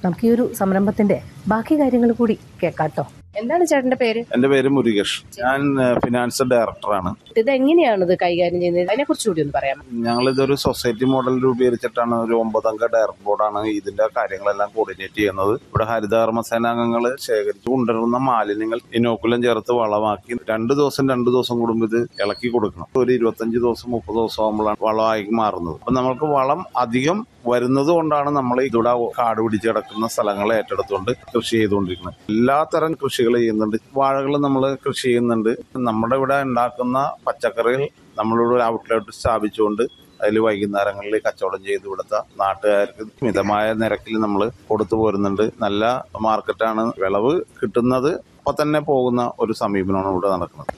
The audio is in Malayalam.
നമുക്ക് ഈ ഒരു സംരംഭത്തിന്റെ ബാക്കി കാര്യങ്ങൾ കൂടി കേൾക്കാട്ടോ എന്താണ് ചേട്ടന്റെ പേര് എന്റെ പേര് മുരുകേഷ് ഞാൻ ഏഹ്, ഫിനാൻസ് ഡയറക്ടറാണ് ഇത് എങ്ങനെയാണ് ഇത് കൈകാര്യം ചെയ്യുന്നത് അതിനെ കുറിച്ച് കൂടി ഒന്ന് പറയാമോ ഞങ്ങൾ ഇതൊരു സൊസൈറ്റി മോഡൽ രൂപീകരിച്ചിട്ടാണ് ഒരു ഒമ്പതംഗ ഡയറക്ടർ ബോർഡാണ് ഇതിന്റെ കാര്യങ്ങളെല്ലാം കോർഡിനേറ്റ് ചെയ്യുന്നത് ഇവിടെ ഹരിതകർമ്മസേന അംഗങ്ങൾ ശേഖരിച്ചു കൊണ്ടുവരുന്ന മാലിന്യങ്ങൾ ഇനോക്കുലം ചേർത്ത് വളമാക്കി രണ്ട് ദിവസം രണ്ട് ദിവസം കൂടുമ്പോൾ ഇത് ഇളക്കി കൊടുക്കണം ഒരു ഇരുപത്തഞ്ച് ദിവസം മുപ്പത് ദിവസം ആകുമ്പോഴാണ് വളമായി മാറുന്നത് അപ്പൊ നമ്മൾക്ക് വളം അധികം വരുന്നത് കൊണ്ടാണ് നമ്മൾ ഇവിടെ കാട് പിടിച്ച് കിടക്കുന്ന സ്ഥലങ്ങൾ ഏറ്റെടുത്തുകൊണ്ട് കൃഷി ചെയ്തുകൊണ്ടിരിക്കുന്നത് എല്ലാത്തരം കൃഷികൾ ചെയ്യുന്നുണ്ട് വാഴകൾ നമ്മൾ കൃഷി ചെയ്യുന്നുണ്ട് നമ്മുടെ ഇവിടെ ഉണ്ടാക്കുന്ന പച്ചക്കറികൾ നമ്മളിവിടെ ഒരു ഔട്ട്ലെറ്റ് സ്ഥാപിച്ചുകൊണ്ട് അതിൽ വൈകുന്നേരങ്ങളിൽ കച്ചവടം ചെയ്ത് ഇവിടുത്തെ നാട്ടുകാർക്ക് മിതമായ നിരക്കിൽ നമ്മൾ കൊടുത്തു പോരുന്നുണ്ട് നല്ല മാർക്കറ്റാണ് വിളവ് കിട്ടുന്നത് അപ്പൊ തന്നെ പോകുന്ന ഒരു സമീപനമാണ് ഇവിടെ നടക്കുന്നത്